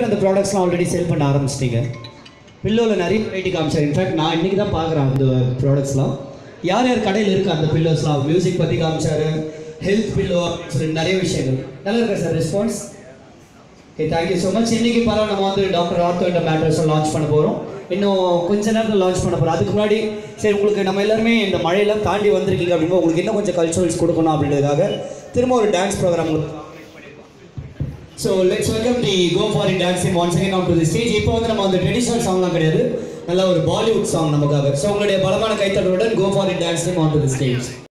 அந்த ப்ராடக்ட்ஸ்லாம் already sale பண்ண ஆரம்பிச்சிட்டீங்க பில்லோவில் நிறைய வெரைட்டி காமிச்சார் இன்ஃபேக்ட் நான் இன்றைக்கி தான் பார்க்குறேன் அந்த ப்ராடக்ட்ஸ்லாம் யார் யார் கடையில் இருக்குது அந்த பில்லோஸ்லாம் மியூசிக் பற்றி காமிச்சாரு ஹெல்த் பில்லோ சொல்லி நிறைய விஷயங்கள் நல்லா இருக்கா sir response okay thank you so much இன்னைக்கு பரவாயில்ல நம்ம வந்து டாக்டர் ஆர்த்தோ இந்த மேட்டர்ஸை லான்ச் பண்ண போகிறோம் இன்னும் கொஞ்ச நேரத்தில் லான்ச் பண்ண போகிறோம் அதுக்கு முன்னாடி சரி உங்களுக்கு நம்ம எல்லாருமே இந்த மழையெல்லாம் தாண்டி வந்திருக்கீங்க அப்படிங்கும்போது உங்களுக்கு இன்னும் கொஞ்சம் கல்ச்சுரல்ஸ் கொடுக்கணும் அப்படின்றதுக்காக திரும்ப ஒரு dance program so let's welcome the go for in dancing once again on to the stage இப்போ வந்து நம்ம அந்த ட்ரெடிஷனல் சாங்லாம் கிடையாது நல்ல ஒரு பாலிவுட் சாங் நமக்காக ஸோ உங்களுடைய பலமான கைத்தட்டலுடன் go for in dancing on to the stage